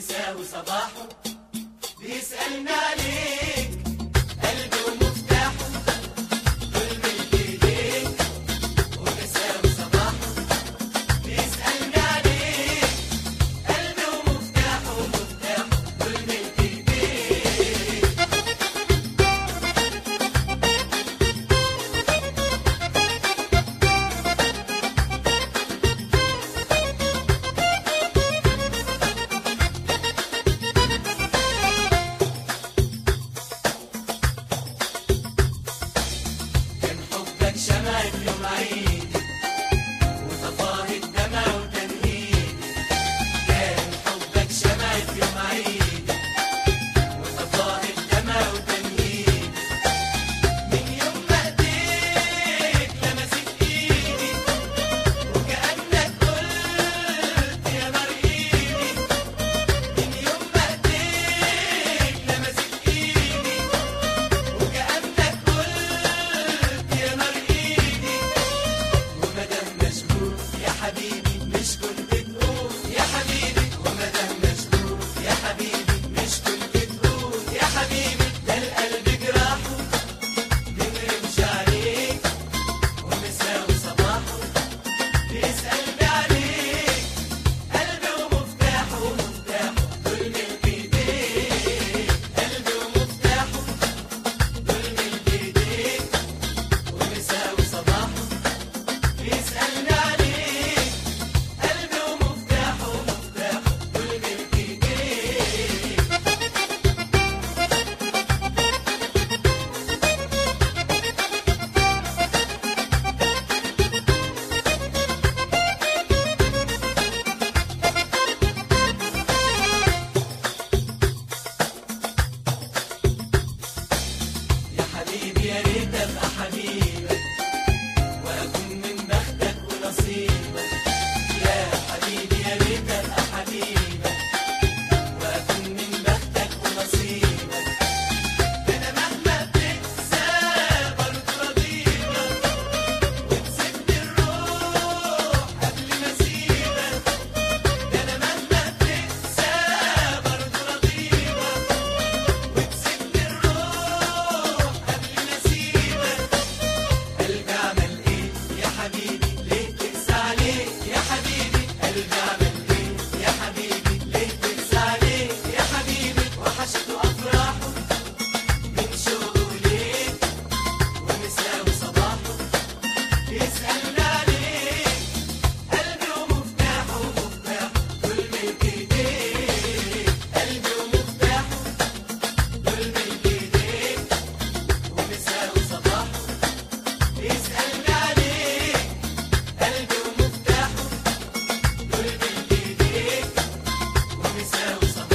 ومساء وصباحه بيسألنا عليك قلبي ومفتاحه كل ملك ايديك ومساء وصباحه بيسألنا عليك قلبي ومفتاحه ومفتاحه كل ملك ايديك كان حبك شمع في يوم عيدي وطفاه الدمع وتنهيدي كان حبك شمع في يوم عيدي وطفاه الدمع وتنهيدي من يوم ما ايديك لمست ايدي وكأنك قلت يا نار ايدي من يوم ما ايديك لمست ايدي وكأنك قلت يا نار ايدي ومدام مشغول يا حبيبي مش كنت تقول يا حبيبي ومدام مشغول يا حبيبي مش كنت تقول يا حبيبي ده القلب جراحه بنرمش عليك ومساوي صباحه بيسألني عليك قلبي ومفتاحه ومفتاحه دول ملك ايديك قلبي ومفتاحه دول ملك ايديك ومساوي صباحه بيسألني عليك قلبي ومفتاحه ومفتاحه دول ملك ايديك يا حبيبي يا ريت ابقى حبيبك واكون من بختك ونصيبك يا حبيبي يا ريت ابقى حبيبك واكون من بختك ونصيبك ده انا مهما بتنسى برضه رضيبك وتسيبني الروح قبل ما اسيبك ده انا مهما بتنسى برضه رضيبك وتسيبني الروح قبل ما اسيبك قلبي عمل ايه يا حبيبي ليه تقسى عليه يا حبيبي قلبي عمل ايه يا حبيبي ليه تقسى عليه يا حبيبي وحشته افراحه من شوقه ليك ومساوي صباحه يسألني عليك قلبي ومفتاحه ومفتاحه كل ملك ايديك قلبي ومفتاحه كل ملك ايديك ومساوي صباحه يسألني عليك قلبي ومفتاحه دول ملك ايديك ومساوي صباحه